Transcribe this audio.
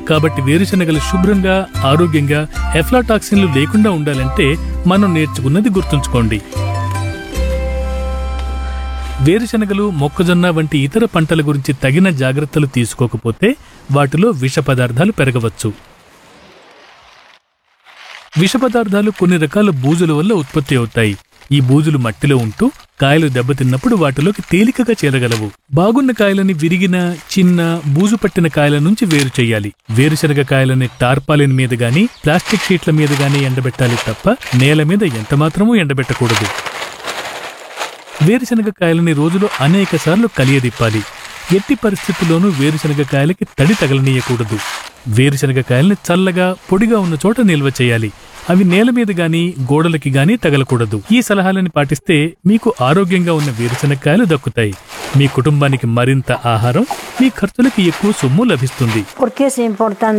కాబట్టి వేరుశనగలు శుభ్రంగా ఆరోగ్యంగా ఎఫ్లాటాక్సిన్లు లేకుండా ఉండాలంటే మనం నేర్చుకున్నది గుర్తుంచుకోండి వేరుశనగలు మొక్కజొన్న వంటి ఇతర పంటల గురించి తగిన జాగ్రత్తలు తీసుకోకపోతే వాటిలో విష పదార్థాలు పెరగవచ్చు విష పదార్థాలు కొన్ని రకాల బూజుల వల్ల ఉత్పత్తి అవుతాయి ఈ బూజులు మట్టిలో ఉంటూ కాయలు దెబ్బతిన్నప్పుడు వాటిలోకి తేలికగా చేరగలవు బాగున్న కాయలని విరిగిన చిన్న బూజు పట్టిన కాయల నుంచి వేరు చేయాలి వేరుశనగ కాయలని టార్పాలిన్ మీద గాని ప్లాస్టిక్ షీట్ల మీద గాని ఎండబెట్టాలి తప్ప నేల మీద ఎంతమాత్రమూ ఎండబెట్టకూడదు వేరుశనగ కాయలని రోజులో అనేక సార్లు కలియదిప్పాలి ఎట్టి పరిస్థితుల్లోనూ వేరుశనగ కాయలకి తడి తగలనీయకూడదు వేరుశనగ కాయల్ని చల్లగా పొడిగా ఉన్న చోట నిల్వ చేయాలి అవి నేల మీద గాని గోడలకి గాని తగలకూడదు ఈ సలహాలని పాటిస్తే మీకు ఆరోగ్యంగా ఉన్న వేరుశనగ కాయలు దక్కుతాయి మీ కుటుంబానికి మరింత ఆహారం మీ ఖర్చులకి ఎక్కువ సొమ్ము లభిస్తుంది ¿Por qué es importante?